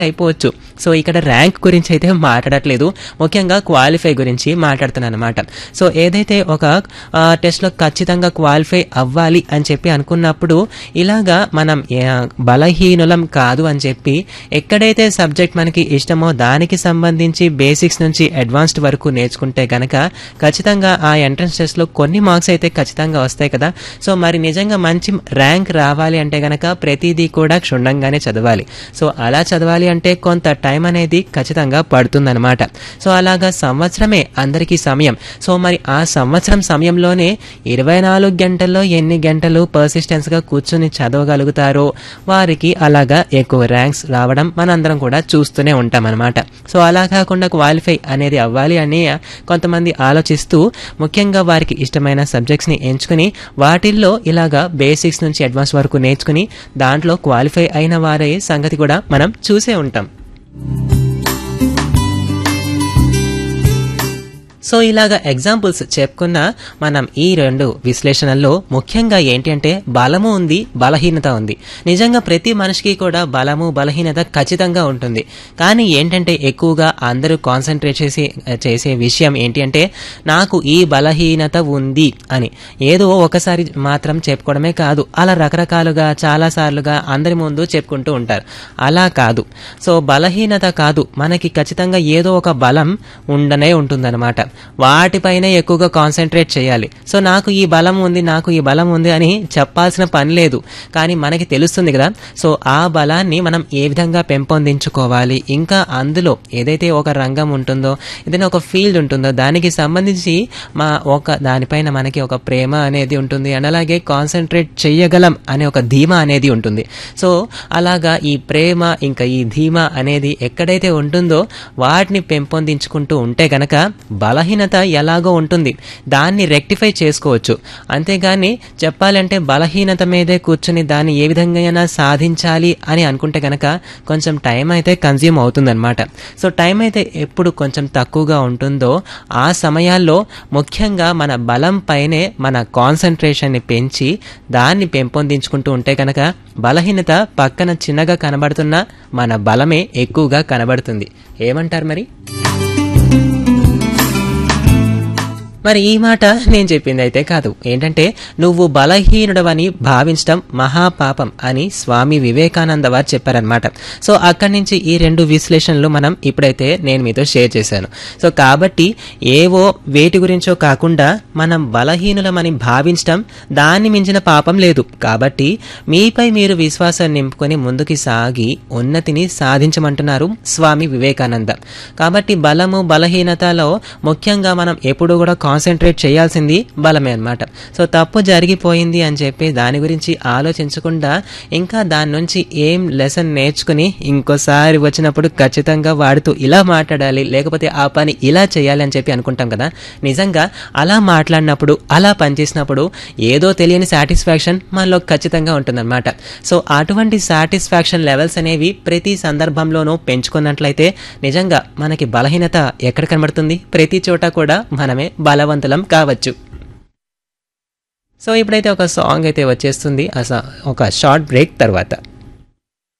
అయిపోవచ్చు సో ఇక్కడ ర్యాంక్ గురించి అయితే మాట్లాడట్లేదు ముఖ్యంగా క్వాలిఫై గురించి మాట్లాడుతున్నాను అనమాట సో ఏదైతే ఒక ఆ, టెస్ట్లో ఖచ్చితంగా క్వాలిఫై అవ్వాలి అని చెప్పి అనుకున్నప్పుడు ఇలాగా మనం ఏ, బలహీనులం కాదు అని చెప్పి ఎక్కడైతే సబ్జెక్ట్ మనకి ఇష్టమో దానికి సంబంధించి బేసిక్స్ నుంచి అడ్వాన్స్డ్ వరకు నేర్చుకుంటే గనక ఖచ్చితంగా ఆ ఎంట్రన్స్ టెస్ట్లో కొన్ని మార్క్స్ అయితే ఖచ్చితంగా వస్తాయి కదా సో మరి నిజంగా మంచి ర్యాంక్ రావాలి అంటే గనక ప్రతిదీ కూడా క్షుణ్ణంగానే చదవాలి సో అలా చదవాలి అంటే కొంత టైం అనేది ఖచ్చితంగా పడుతుందన్నమాట సో అలాగా సంవత్సరమే అందరికీ సమయం సో మరి ఆ సంవత్సరం సమయంలోనే ఇరవై నాలుగు గంటల్లో ఎన్ని గంటలు పర్సిస్టెన్స్గా కూర్చుని చదవగలుగుతారో వారికి అలాగా ఎక్కువ ర్యాంక్స్ రావడం మనందరం కూడా చూస్తూనే ఉంటాం అనమాట సో అలా కాకుండా క్వాలిఫై అనేది అవ్వాలి అని కొంతమంది ఆలోచిస్తూ ముఖ్యంగా వారికి ఇష్టమైన సబ్జెక్ట్స్ని ఎంచుకుని వాటిల్లో ఇలాగా బేసిక్స్ నుంచి అడ్వాన్స్ వరకు నేర్చుకుని దాంట్లో క్వాలిఫై అయిన వారి సంగతి కూడా మనం చూసే ఉంటాం సో ఇలాగా ఎగ్జాంపుల్స్ చెప్పుకున్న మనం ఈ రెండు విశ్లేషణల్లో ముఖ్యంగా ఏంటి అంటే బలము ఉంది బలహీనత ఉంది నిజంగా ప్రతి మనిషికి కూడా బలము బలహీనత ఖచ్చితంగా ఉంటుంది కానీ ఏంటంటే ఎక్కువగా అందరూ కాన్సన్ట్రేట్ చేసి చేసే విషయం ఏంటి అంటే నాకు ఈ బలహీనత ఉంది అని ఏదో ఒకసారి మాత్రం చెప్పుకోవడమే కాదు అలా రకరకాలుగా చాలా సార్లుగా అందరి ముందు చెప్పుకుంటూ ఉంటారు అలా కాదు సో బలహీనత కాదు మనకి ఖచ్చితంగా ఏదో ఒక బలం ఉండనే ఉంటుందన్నమాట వాటిపైనే ఎక్కువగా కాన్సన్ట్రేట్ చేయాలి సో నాకు ఈ బలం ఉంది నాకు ఈ బలం ఉంది అని చెప్పాల్సిన పని లేదు కానీ మనకి తెలుస్తుంది కదా సో ఆ బలాన్ని మనం ఏ విధంగా పెంపొందించుకోవాలి ఇంకా అందులో ఏదైతే ఒక రంగం ఉంటుందో ఏదైనా ఒక ఫీల్డ్ ఉంటుందో దానికి సంబంధించి మా ఒక దానిపైన మనకి ఒక ప్రేమ అనేది ఉంటుంది అండ్ అలాగే కాన్సన్ట్రేట్ చేయగలం అనే ఒక ధీమా అనేది ఉంటుంది సో అలాగా ఈ ప్రేమ ఇంకా ఈ ధీమా అనేది ఎక్కడైతే ఉంటుందో వాటిని పెంపొందించుకుంటూ ఉంటే గనక బలహీనత ఎలాగో ఉంటుంది దాన్ని రెక్టిఫై చేసుకోవచ్చు అంతేగాని చెప్పాలంటే బలహీనత మీదే కూర్చుని దాన్ని ఏ విధంగా సాధించాలి అని అనుకుంటే గనక కొంచెం టైం అయితే కన్జ్యూమ్ అవుతుందన్నమాట సో టైం అయితే ఎప్పుడు కొంచెం తక్కువగా ఉంటుందో ఆ సమయాల్లో ముఖ్యంగా మన బలం పైనే మన కాన్సన్ట్రేషన్ని పెంచి దాన్ని పెంపొందించుకుంటూ ఉంటే కనుక బలహీనత పక్కన చిన్నగా కనబడుతున్న మన బలమే ఎక్కువగా కనబడుతుంది ఏమంటారు మరి మరి ఈ మాట నేను చెప్పింది అయితే కాదు ఏంటంటే నువ్వు బలహీనుడవని భావించడం మహాపాపం అని స్వామి వివేకానంద వారు చెప్పారనమాట సో అక్కడి నుంచి ఈ రెండు విశ్లేషణలు మనం ఇప్పుడైతే నేను మీతో షేర్ చేశాను సో కాబట్టి ఏవో వేటి గురించో కాకుండా మనం బలహీనులమని భావించడం దాన్ని మించిన పాపం లేదు కాబట్టి మీపై మీరు విశ్వాసం నింపుకొని ముందుకి సాగి ఉన్నతిని సాధించమంటున్నారు స్వామి వివేకానంద కాబట్టి బలము బలహీనతలో ముఖ్యంగా మనం ఎప్పుడు కూడా కాన్సన్ట్రేట్ చేయాల్సింది బలమే అనమాట సో తప్పు జరిగిపోయింది అని చెప్పి దాని గురించి ఆలోచించకుండా ఇంకా దాని నుంచి ఏం లెసన్ నేర్చుకుని ఇంకోసారి వచ్చినప్పుడు ఖచ్చితంగా వాడుతూ ఇలా మాట్లాడాలి లేకపోతే ఆ పని ఇలా చేయాలి అని చెప్పి అనుకుంటాం కదా నిజంగా అలా మాట్లాడినప్పుడు అలా పనిచేసినప్పుడు ఏదో తెలియని సాటిస్ఫాక్షన్ మనలో ఖచ్చితంగా ఉంటుందన్నమాట సో అటువంటి సాటిస్ఫాక్షన్ లెవెల్స్ అనేవి ప్రతి సందర్భంలోనూ పెంచుకున్నట్లయితే నిజంగా మనకి బలహీనత ఎక్కడ కనబడుతుంది ప్రతి చోట కూడా మనమే బలవంతులం కావచ్చు సో ఇప్పుడైతే ఒక సాంగ్ అయితే వచ్చేస్తుంది ఆ సా- ఒక షార్ట్ బ్రేక్ తర్వాత